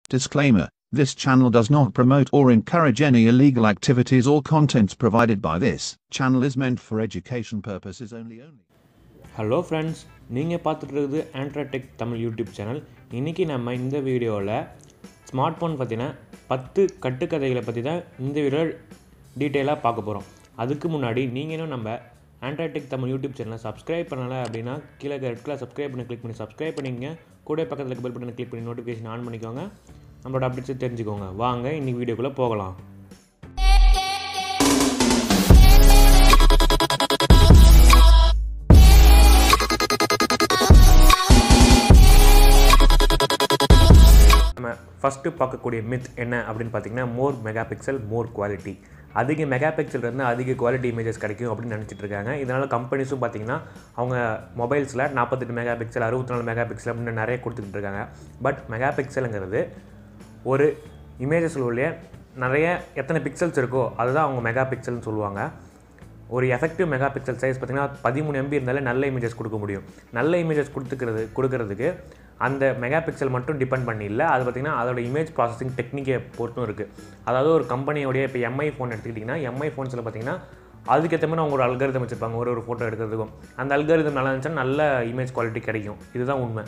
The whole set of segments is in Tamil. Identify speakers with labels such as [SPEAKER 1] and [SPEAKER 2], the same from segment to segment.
[SPEAKER 1] Disclaimer This channel does not promote or encourage any illegal activities or contents provided by this channel is meant for education purposes only. only.
[SPEAKER 2] Hello friends நீங்கள் பார்த்துட்டு இருக்குது ஆண்ட்ராடெக் தமிழ் யூடியூப் சேனல் இன்றைக்கி நம்ம இந்த வீடியோவில் ஸ்மார்ட் ஃபோன் பற்றின பத்து கட்டுக்கதைகளை பற்றி தான் இந்த வீடியோவில் டீட்டெயிலாக பார்க்க போகிறோம் அதுக்கு முன்னாடி நீங்கள் இன்னும் நம்ம ஆண்ட்ராடெக் தமிழ் யூடியூப் சேனலை சப்ஸ்கிரைப் பண்ணலை அப்படின்னா கீழே ரெட் கலர் சப்ஸ்கிரைப் பண்ணி கிளிக் பண்ணி சப்ஸ்கிரைப் பண்ணிக்கங்க கூட பக்கத்தில் இருக்க பெல் பட்டனை கிளிக் பண்ணி நோட்டிஃபிகேஷன் ஆன் பண்ணிக்கோங்க நம்மளோட அப்டேட்ஸை தெரிஞ்சுக்கோங்க வாங்க இன்றைக்கி வீடியோக்குள்ளே போகலாம் நம்ம ஃபஸ்ட்டு பார்க்கக்கூடிய மித் என்ன அப்படின்னு பார்த்தீங்கன்னா more megapixel more quality அதிக மெகா பிக்சல் இருந்தால் அதிக குவாலிட்டி இமேஜஸ் கிடைக்கும் அப்படின்னு நினச்சிட்டு இருக்காங்க இதனால் கம்பெனிஸும் பார்த்தீங்கன்னா அவங்க மொபைல்ஸில் நாற்பத்தெட்டு மெகா பிக்சல் அறுபத்தி நாலு மெகா பிக்சல் அப்படின்னு நிறைய கொடுத்துக்கிட்டு இருக்காங்க பட் மெகா பிக்சலுங்கிறது ஒரு இமேஜஸில் உள்ள நிறைய எத்தனை பிக்சல்ஸ் இருக்கோ அதுதான் அவங்க மெகா பிக்சல்னு சொல்லுவாங்க ஒரு எஃபெக்டிவ் மெகா பிக்சல் சைஸ் பார்த்திங்கன்னா பதிமூணு எம்பி இருந்தாலே நல்ல இமேஜஸ் கொடுக்க முடியும் நல்ல இமேஜஸ் கொடுத்துக்கிறது கொடுக்கறதுக்கு அந்த மெகா பிக்சல் மட்டும் டிபெண்ட் பண்ணி இல்லை அது பார்த்திங்கன்னா அதோட இமேஜ் ப்ராசஸிங் டெக்னிக்கை பொறுத்தும் இருக்குது அதாவது ஒரு கம்பெனியோடைய இப்போ எம்ஐ ஃபோன் எடுத்துக்கிட்டிங்கன்னா எம்ஐ ஃபோன்ஸில் பார்த்திங்கன்னா அதுக்கேற்ற மாதிரி அவங்க ஒரு அல்காரிதம் வச்சுருப்பாங்க ஒரு ஒரு ஃபோட்டோ எடுக்கிறதுக்கும் அந்த அல்காரிதம் நல்லா இருந்துச்சுன்னா நல்ல இமேஜ் குவாலிட்டி கிடைக்கும் இதுதான் உண்மை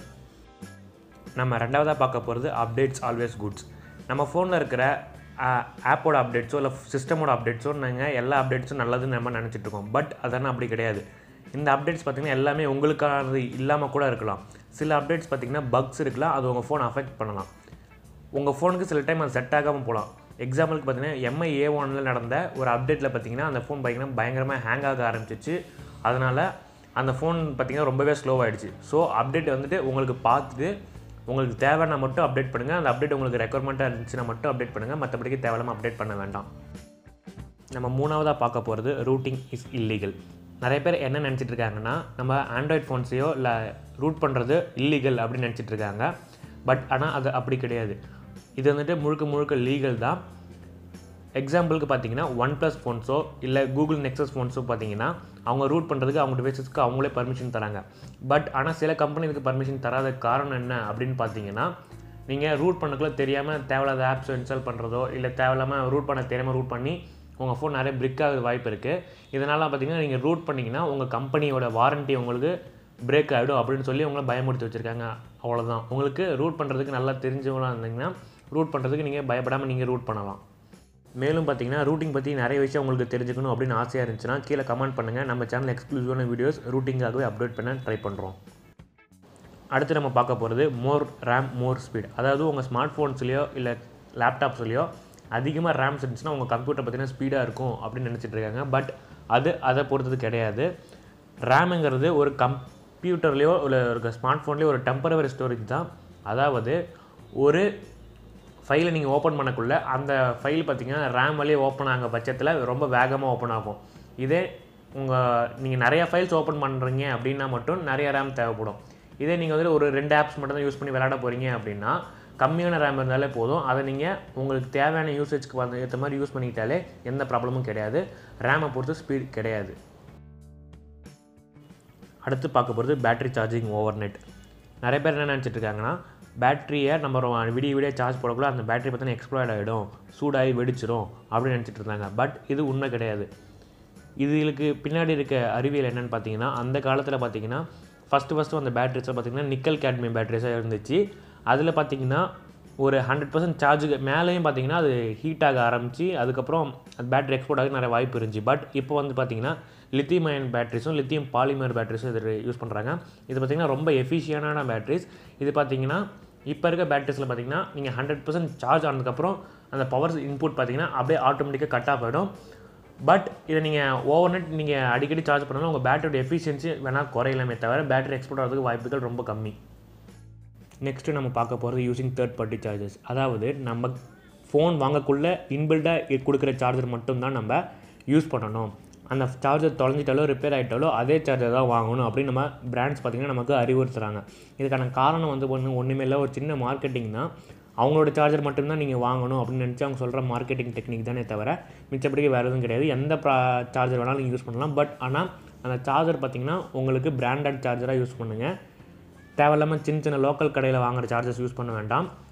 [SPEAKER 2] நம்ம ரெண்டாவதாக பார்க்க போகிறது அப்டேட்ஸ் ஆல்வேஸ் குட்ஸ் நம்ம ஃபோனில் இருக்கிற ஆப்போட அப்டேட்ஸோ இல்லை சிஸ்டமோட அப்டேட்ஸோ நாங்கள் எல்லா அப்டேட்ஸும் நல்லதுன்னு நம்ம நினச்சிட்டு இருக்கோம் பட் அதெல்லாம் அப்படி கிடையாது இந்த அப்டேட்ஸ் பார்த்திங்கன்னா எல்லாமே உங்களுக்கானது இல்லாமல் கூட இருக்கலாம் சில அப்டேட்ஸ் பார்த்திங்கன்னா பக்ஸ் இருக்கலாம் அது உங்கள் ஃபோன் அஃபெக்ட் பண்ணலாம் உங்கள் ஃபோனுக்கு சில டைம் அது செட் ஆகாமல் போகலாம் எக்ஸாம்பிளுக்கு பார்த்தீங்கன்னா எம்ஐ ஏ ஒனில் நடந்த ஒரு அப்டேட்டில் பார்த்தீங்கன்னா அந்த ஃபோன் பார்த்திங்கன்னா பயங்கரமாக ஹேங் ஆக ஆரம்பிச்சிச்சு அதனால் அந்த ஃபோன் பார்த்திங்கன்னா ரொம்பவே ஸ்லோவாகிடுச்சு ஸோ அப்டேட் வந்துட்டு உங்களுக்கு பார்த்துட்டு உங்களுக்கு தேவைன்னா மட்டும் அப்டேட் பண்ணுங்கள் அந்த அப்டேட் உங்களுக்கு ரெக்குவயர்மெண்ட்டாக இருந்துச்சுன்னா மட்டும் அப்டேட் பண்ணுங்கள் மற்றபடிக்கு தேவையில்லாமல் அப்டேட் பண்ண வேண்டாம் நம்ம மூணாவதாக பார்க்க போகிறது ரூட்டிங் இஸ் இல்லீகல் நிறைய பேர் என்ன நினச்சிட்டு இருக்காங்கன்னா நம்ம ஆண்ட்ராய்ட் ஃபோன்ஸையோ இல்லை ரூட் பண்ணுறது இல்லீகல் அப்படின்னு நினச்சிட்டு இருக்காங்க பட் ஆனால் அது அப்படி கிடையாது இது வந்துட்டு முழுக்க முழுக்க லீகல் தான் எக்ஸாம்பிளுக்கு பார்த்தீங்கன்னா ஒன் ப்ளஸ் ஃபோன்ஸோ இல்லை கூகுள் நெக்ஸஸ் ஃபோன்ஸோ பார்த்தீங்கன்னா அவங்க ரூட் பண்ணுறதுக்கு அவங்க டிவைசஸ்க்கு அவங்களே பர்மிஷன் தராங்க பட் ஆனால் சில கம்பெனிக்கு பர்மிஷன் தராத காரணம் என்ன அப்படின்னு பார்த்தீங்கன்னா நீங்கள் ரூட் பண்ணக்குள்ள தெரியாமல் தேவையில்லாத ஆப்ஸை இன்ஸ்டால் பண்ணுறதோ இல்லை தேவையில்லாமல் ரூட் பண்ண தெரியாமல் ரூட் பண்ணி உங்கள் ஃபோன் நிறைய பிரிக் ஆகுது வாய்ப்பு இருக்குது இதனால் பார்த்தீங்கன்னா நீங்கள் ரூட் பண்ணிங்கன்னா உங்கள் கம்பெனியோட வாரண்ட்டி உங்களுக்கு பிரேக் ஆகிடும் அப்படின்னு சொல்லி உங்களை பயமுறுத்தி வச்சுருக்காங்க அவ்வளோதான் உங்களுக்கு ரூட் பண்ணுறதுக்கு நல்லா தெரிஞ்சவங்களாக இருந்தீங்கன்னா ரூட் பண்ணுறதுக்கு நீங்கள் பயப்படாமல் நீங்கள் ரூட் பண்ணலாம் மேலும் பார்த்தீங்கன்னா ரூட்டிங் பற்றி நிறைய விஷயம் உங்களுக்கு தெரிஞ்சுக்கணும் அப்படின்னு ஆசையாக இருந்துச்சுன்னா கீழே கமெண்ட் பண்ணுங்கள் நம்ம சேனல் எக்ஸ்க்ளூசிவான வீடியோஸ் ரூட்டிங்காகவே அப்டேட் பண்ண ட்ரை பண்ணுறோம் அடுத்து நம்ம பார்க்க போகிறது மோர் ரேம் மோர் ஸ்பீட் அதாவது உங்கள் ஸ்மார்ட் ஃபோன்ஸ்லேயோ இல்லை லேப்டாப்ஸ்லேயோ அதிகமாக ரேம்ஸ் இருந்துச்சுன்னா உங்கள் கம்ப்யூட்டர் பார்த்தீங்கன்னா ஸ்பீடாக இருக்கும் அப்படின்னு நினச்சிட்டு இருக்காங்க பட் அது அதை பொறுத்தது கிடையாது ரேமுங்கிறது ஒரு கம்ப்யூட்டர்லேயோ இல்லை ஒரு ஸ்மார்ட் ஃபோன்லேயோ ஒரு டெம்பரவரி ஸ்டோரேஜ் தான் அதாவது ஒரு ஃபைலை நீங்கள் ஓப்பன் பண்ணக்குள்ளே அந்த ஃபைல் பார்த்தீங்கன்னா ரேம் வழியே ஓப்பன் ஆக பட்சத்தில் ரொம்ப வேகமாக ஓப்பன் ஆகும் இதே உங்கள் நீங்கள் நிறையா ஃபைல்ஸ் ஓப்பன் பண்ணுறீங்க அப்படின்னா மட்டும் நிறைய ரேம் தேவைப்படும் இதே நீங்கள் வந்து ஒரு ரெண்டு ஆப்ஸ் மட்டும் தான் யூஸ் பண்ணி விளையாட போகிறீங்க அப்படின்னா கம்மியான ரேம் இருந்தாலே போதும் அதை நீங்கள் உங்களுக்கு தேவையான யூசேஜ்க்கு வந்து ஏற்ற மாதிரி யூஸ் பண்ணிக்கிட்டாலே எந்த ப்ராப்ளமும் கிடையாது ரேமை பொறுத்து ஸ்பீட் கிடையாது அடுத்து பார்க்க போகிறது பேட்ரி சார்ஜிங் ஓவர் நெட் நிறைய பேர் என்ன நினச்சிட்டு இருக்காங்கன்னா பேட்டரியை நம்ம விடிய விடிய சார்ஜ் போடக்குள்ள அந்த பேட்டரி பார்த்தீங்கன்னா எக்ஸ்ப்ளோர்ட் ஆகிடும் சூடாகி வெடிச்சிரும் அப்படின்னு நினச்சிட்டு இருந்தாங்க பட் இது உண்மை கிடையாது இதுகளுக்கு பின்னாடி இருக்க அறிவியல் என்னென்னு பார்த்தீங்கன்னா அந்த காலத்தில் பார்த்தீங்கன்னா ஃபஸ்ட்டு ஃபஸ்ட்டு அந்த பேட்டரிஸில் பார்த்தீங்கன்னா நிக்கல் கேட்மியம் பேட்டரிஸாக இருந்துச்சு அதில் பார்த்தீங்கன்னா ஒரு ஹண்ட்ரட் பர்சன்ட் சார்ஜுக்கு மேலேயும் பார்த்தீங்கன்னா அது ஹீட் ஆக ஆரம்பித்து அதுக்கப்புறம் அது பேட்டரி எக்ஸ்போர்ட் ஆக நிறைய வாய்ப்பு இருந்துச்சு பட் இப்போ வந்து பார்த்தீங்கன்னா லித்தியம் அயன் பேட்டரிஸும் லித்தியம் பாலிமர் பேட்டரிஸும் இது யூஸ் பண்ணுறாங்க இது பார்த்திங்கன்னா ரொம்ப எஃபிஷியனான பேட்டரிஸ் இது பார்த்தீங்கன்னா இப்போ இருக்க பேட்டரிஸில் பார்த்தீங்கன்னா நீங்கள் ஹண்ட்ரட் பர்சன்ட் சார்ஜ் ஆனதுக்கப்புறம் அந்த பவர் இன்புட் பார்த்தீங்கன்னா அப்படியே ஆட்டோமேட்டிக்காக கட் ஆஃப் ஆகிடும் பட் இதை நீங்கள் ஓவர் நெட் நீங்கள் அடிக்கடி சார்ஜ் பண்ணாலும் உங்கள் பேட்டரியோட எஃபிஷியன்சி வேணால் குறையலாமே தவிர பேட்டரி எக்ஸ்போர்ட் ஆகிறதுக்கு வாய்ப்புகள் ரொம்ப கம்மி நெக்ஸ்ட்டு நம்ம பார்க்க போகிறது யூஸிங் தேர்ட் பார்ட்டி சார்ஜஸ் அதாவது நம்ம ஃபோன் வாங்கக்குள்ளே இன்பில்டாக கொடுக்குற சார்ஜர் மட்டும்தான் நம்ம யூஸ் பண்ணணும் அந்த சார்ஜர் தொலைஞ்சிட்டாலோ ரிப்பேர் ஆகிட்டாலோ அதே சார்ஜர் தான் வாங்கணும் அப்படின்னு நம்ம பிராண்ட்ஸ் பார்த்திங்கன்னா நமக்கு அறிவுறுத்துறாங்க இதுக்கான காரணம் வந்து ஒன்று ஒன்றுமே இல்லை ஒரு சின்ன மார்க்கெட்டிங் தான் அவங்களோட சார்ஜர் மட்டும்தான் நீங்கள் வாங்கணும் அப்படின்னு நினச்சி அவங்க சொல்கிற மார்க்கெட்டிங் டெக்னிக் தானே தவிர மிச்சப்படிக்கு வேறு எதுவும் கிடையாது எந்த ப்ரா சார்ஜர் வேணாலும் நீங்கள் யூஸ் பண்ணலாம் பட் ஆனால் அந்த சார்ஜர் பார்த்திங்கன்னா உங்களுக்கு பிராண்டட் சார்ஜராக யூஸ் பண்ணுங்கள் தேவையில்லாமல் சின்ன சின்ன லோக்கல் கடையில் வாங்குற சார்ஜஸ் யூஸ் பண்ண வேண்டாம்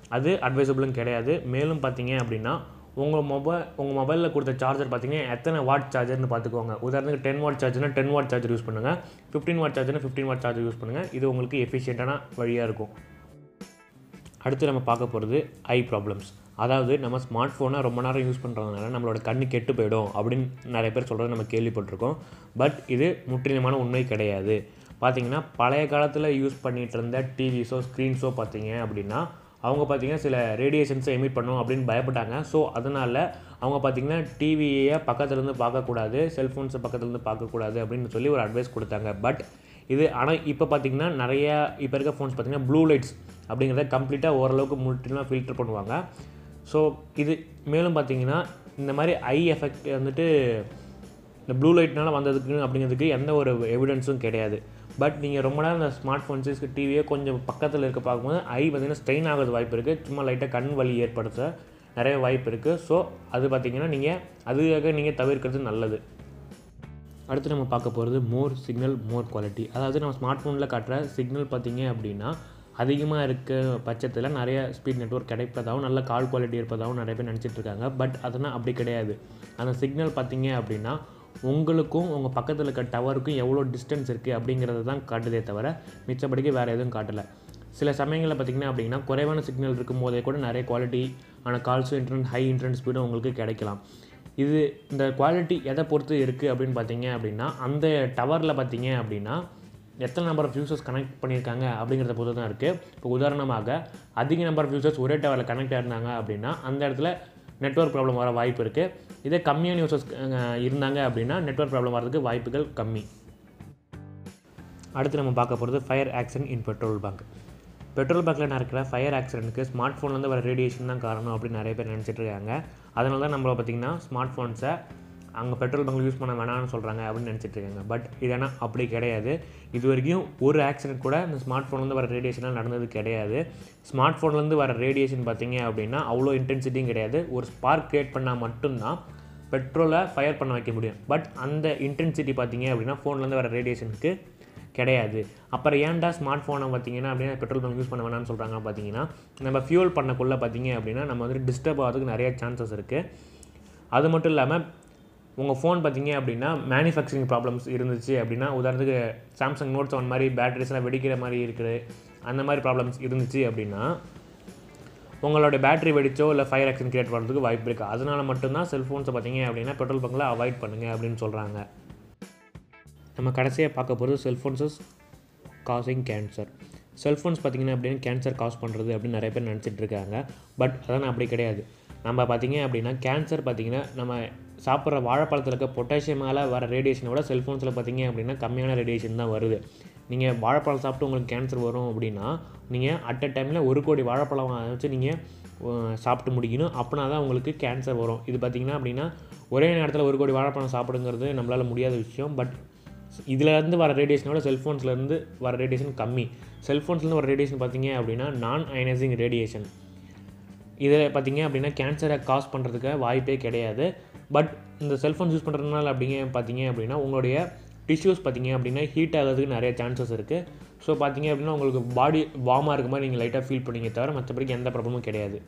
[SPEAKER 2] அது அட்வைசபிளும் கிடையாது மேலும் பார்த்தீங்க அப்படின்னா உங்கள் மொபைல் உங்கள் மொபைலில் கொடுத்த சார்ஜர் பார்த்தீங்கன்னா எத்தனை வாட் சார்ஜர்னு பார்த்துக்கோங்க உதாரணத்துக்கு டென் வாட் சார்ஜர்னா டென் வாட் சார்ஜர் யூஸ் பண்ணுங்கள் ஃபிஃப்டீன் வாட் சார்ஜர்னா ஃபிஃப்டீன் வாட் சார்ஜர் யூஸ் பண்ணுங்கள் இது உங்களுக்கு எஃபிஷியண்ட்டான வழியாக இருக்கும் அடுத்து நம்ம பார்க்க போகிறது ஐ ப்ராப்ளம்ஸ் அதாவது நம்ம ஸ்மார்ட் ஃபோனை ரொம்ப நேரம் யூஸ் பண்ணுறதுனால நம்மளோட கண்ணு கெட்டு போயிடும் அப்படின்னு நிறைய பேர் சொல்கிறத நம்ம கேள்விப்பட்டிருக்கோம் பட் இது முற்றிலுமான உண்மை கிடையாது பார்த்தீங்கன்னா பழைய காலத்தில் யூஸ் பண்ணிகிட்டு இருந்த டிவிஸோ ஸ்க்ரீன்ஸோ பார்த்தீங்க அப்படின்னா அவங்க பார்த்தீங்கன்னா சில ரேடியேஷன்ஸை எமிட் பண்ணும் அப்படின்னு பயப்பட்டாங்க ஸோ அதனால் அவங்க பார்த்தீங்கன்னா டிவியை பக்கத்துலேருந்து பார்க்கக்கூடாது செல்ஃபோன்ஸை பக்கத்துலேருந்து பார்க்கக்கூடாது அப்படின்னு சொல்லி ஒரு அட்வைஸ் கொடுத்தாங்க பட் இது ஆனால் இப்போ பார்த்தீங்கன்னா நிறையா இப்போ இருக்க ஃபோன்ஸ் பார்த்தீங்கன்னா ப்ளூ லைட்ஸ் அப்படிங்கிறத கம்ப்ளீட்டாக ஓரளவுக்கு முற்றிலுமாக ஃபில்டர் பண்ணுவாங்க ஸோ இது மேலும் பார்த்தீங்கன்னா இந்த மாதிரி ஐ எஃபெக்ட் வந்துட்டு இந்த ப்ளூ லைட்னால வந்ததுக்கு அப்படிங்கிறதுக்கு எந்த ஒரு எவிடன்ஸும் கிடையாது பட் நீங்கள் ரொம்ப நேரம் இந்த ஸ்மார்ட் ஃபோன்ஸு டிவியை கொஞ்சம் பக்கத்தில் இருக்க பார்க்கும்போது ஐ பார்த்தீங்கன்னா ஸ்ட்ரெயின் ஆகிறது வாய்ப்பு இருக்குது சும்மா லைட்டாக கண் வலி ஏற்படுத்த நிறைய வாய்ப்பு இருக்குது ஸோ அது பார்த்தீங்கன்னா நீங்கள் அதுக்காக நீங்கள் தவிர்க்கிறது நல்லது அடுத்து நம்ம பார்க்க போகிறது மோர் சிக்னல் மோர் குவாலிட்டி அதாவது நம்ம ஸ்மார்ட் ஃபோனில் காட்டுற சிக்னல் பார்த்தீங்க அப்படின்னா அதிகமாக இருக்க பட்சத்தில் நிறைய ஸ்பீட் நெட்ஒர்க் கிடைப்பதாகவும் நல்ல கால் குவாலிட்டி இருப்பதாகவும் நிறைய பேர் நினச்சிட்டு இருக்காங்க பட் அதெல்லாம் அப்படி கிடையாது அந்த சிக்னல் பார்த்தீங்க அப்படின்னா உங்களுக்கும் உங்கள் பக்கத்தில் இருக்க டவருக்கும் எவ்வளோ டிஸ்டன்ஸ் இருக்குது அப்படிங்கிறத தான் காட்டுதே தவிர மிச்சப்படிக்கு வேறு எதுவும் காட்டலை சில சமயங்களில் பார்த்திங்கன்னா அப்படின்னா குறைவான சிக்னல் இருக்கும் போதே கூட நிறைய குவாலிட்டி ஆன கால்ஸும் இன்டர்நெட் ஹை இன்டர்நெட் ஸ்பீடும் உங்களுக்கு கிடைக்கலாம் இது இந்த குவாலிட்டி எதை பொறுத்து இருக்குது அப்படின்னு பார்த்தீங்க அப்படின்னா அந்த டவரில் பார்த்தீங்க அப்படின்னா எத்தனை நம்பர் ஆஃப் யூசர்ஸ் கனெக்ட் பண்ணியிருக்காங்க அப்படிங்கிறத பொறுத்து தான் இருக்குது இப்போ உதாரணமாக அதிக நம்பர் ஆஃப் யூசர்ஸ் ஒரே டவரில் கனெக்ட் ஆயிருந்தாங்க அப்படின்னா அந்த இடத்துல நெட்ஒர்க் ப்ராப்ளம் வர வாய்ப்பு இருக்குது இதே கம்மியான யூசர்ஸ் இருந்தாங்க அப்படின்னா நெட்ஒர்க் ப்ராப்ளம் வரதுக்கு வாய்ப்புகள் கம்மி அடுத்து நம்ம பார்க்க போகிறது fire accident in petrol bunk petrol பங்க்கில் நடக்கிற ஃபயர் ஆக்சிடென்ட்டுக்கு ஸ்மார்ட் ஃபோன்லேருந்து வர ரேடியேஷன் தான் காரணம் அப்படின்னு நிறைய பேர் நினச்சிட்டு இருக்காங்க அதனால தான் நம்மள பார்த்திங்கன்னா ஸ்மார்ட் ஃபோன்ஸை அங்கே பெட்ரோல் பங்க் யூஸ் பண்ண வேணாம்னு சொல்கிறாங்க அப்படின்னு நினச்சிட்டு இருக்காங்க பட் இதனா அப்படி கிடையாது இது வரைக்கும் ஒரு ஆக்சிடென்ட் கூட இந்த ஸ்மார்ட் ஃபோன்லேருந்து வர ரேடியேஷனால் நடந்தது கிடையாது ஸ்மார்ட் ஃபோன்லேருந்து வர ரேடியேஷன் பார்த்தீங்க அப்படின்னா அவ்வளோ இன்டென்சிட்டியும் கிடையாது ஒரு ஸ்பார்க் க்ரியேட் பண்ணால் மட்டும்தான் பெட்ரோலை ஃபயர் பண்ண வைக்க முடியும் பட் அந்த இன்டென்சிட்டி பார்த்தீங்க அப்படின்னா ஃபோன்லேருந்து வர ரேடியேஷனுக்கு கிடையாது அப்புறம் ஏன்டா ஸ்மார்ட் ஃபோனை பார்த்தீங்கன்னா அப்படின்னா பெட்ரோல் பங்க் யூஸ் பண்ண வேணாம்னு சொல்கிறாங்க பார்த்தீங்கன்னா நம்ம ஃபியூல் பண்ணக்குள்ளே பார்த்தீங்க அப்படின்னா நம்ம வந்து டிஸ்டர்ப் ஆகிறதுக்கு நிறைய சான்சஸ் இருக்குது அது மட்டும் இல்லாமல் உங்கள் ஃபோன் பார்த்தீங்க அப்படின்னா மேனுஃபேக்சரிங் ப்ராப்ளம்ஸ் இருந்துச்சு அப்படின்னா உதாரணத்துக்கு சாம்சங் நோட் செவன் மாதிரி பேட்டரிஸ்லாம் வெடிக்கிற மாதிரி இருக்குது அந்த மாதிரி ப்ராப்ளம்ஸ் இருந்துச்சு அப்படின்னா உங்களோட பேட்டரி வெடிச்சோ இல்லை ஃபயர் ஆக்சிடென்ட் கிரியேட் பண்ணுறதுக்கு வாய்ப்பு இருக்குது அதனால மட்டும்தான் செல்ஃபோன்ஸை பார்த்தீங்க அப்படின்னா பெட்ரோல் பங்கில் அவாய்ட் பண்ணுங்கள் அப்படின்னு சொல்கிறாங்க நம்ம கடைசியாக பார்க்க போகிறது செல்ஃபோன்ஸஸ் காசிங் கேன்சர் செல்ஃபோன்ஸ் பார்த்திங்கன்னா அப்படின்னு கேன்சர் காஸ் பண்ணுறது அப்படின்னு நிறைய பேர் நினச்சிட்டு இருக்காங்க பட் அதான் அப்படி கிடையாது நம்ம பார்த்திங்க அப்படின்னா கேன்சர் பார்த்திங்கன்னா நம்ம சாப்பிட்ற வாழைப்பழத்தில் இருக்க பொட்டாசியமால் வர ரேடியேஷனை விட செல்ஃபோன்ஸில் பார்த்திங்க அப்படின்னா கம்மியான ரேடியேஷன் தான் வருது நீங்கள் வாழைப்பழம் சாப்பிட்டு உங்களுக்கு கேன்சர் வரும் அப்படின்னா நீங்கள் அட் அ டைமில் ஒரு கோடி வாழைப்பழம் வச்சு நீங்கள் சாப்பிட்டு முடிக்கணும் அப்படின்னா தான் உங்களுக்கு கேன்சர் வரும் இது பார்த்திங்கன்னா அப்படின்னா ஒரே நேரத்தில் ஒரு கோடி வாழைப்பழம் சாப்பிடுங்கிறது நம்மளால் முடியாத விஷயம் பட் இதுலேருந்து வர ரேடியேஷனோட செல்ஃபோன்ஸ்லேருந்து வர ரேடியேஷன் கம்மி செல்ஃபோன்ஸ்லேருந்து வர ரேடியேஷன் பார்த்தீங்க அப்படின்னா நான் அயனைசிங் ரேடியேஷன் இதில் பார்த்தீங்க அப்படின்னா கேன்சரை காஸ் பண்ணுறதுக்கு வாய்ப்பே கிடையாது பட் இந்த செல்ஃபோன்ஸ் யூஸ் பண்ணுறதுனால அப்படிங்க பார்த்தீங்க அப்படின்னா உங்களுடைய டிஷ்யூஸ் பார்த்தீங்க அப்படின்னா ஹீட் ஆகிறதுக்கு நிறைய சான்சஸ் இருக்குது ஸோ பார்த்தீங்க அப்படின்னா உங்களுக்கு பாடி வார்மாக இருக்க மாதிரி நீங்கள் லைட்டாக ஃபீல் பண்ணீங்க தவிர மற்றபடிக்கு எந்த ப்ராப்ளமும் கிடையாது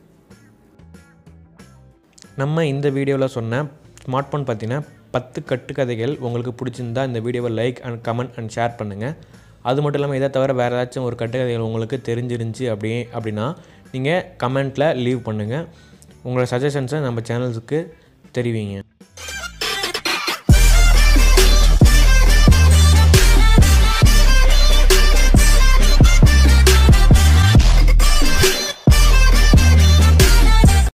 [SPEAKER 2] நம்ம இந்த வீடியோவில் சொன்ன ஸ்மார்ட் ஃபோன் பார்த்தீங்கன்னா பத்து கட்டுக்கதைகள் உங்களுக்கு பிடிச்சிருந்தா இந்த வீடியோவை like and comment and share பண்ணுங்கள் அது மட்டும் இல்லாமல் இதை தவிர வேறு ஏதாச்சும் ஒரு கட்டுக்கதைகள் உங்களுக்கு தெரிஞ்சிருந்துச்சி அப்படி அப்படின்னா நீங்கள் கமெண்ட்டில் லீவ் பண்ணுங்கள் உங்களோட சஜஷன்ஸை நம்ம சேனல்ஸுக்கு தெரிவிங்க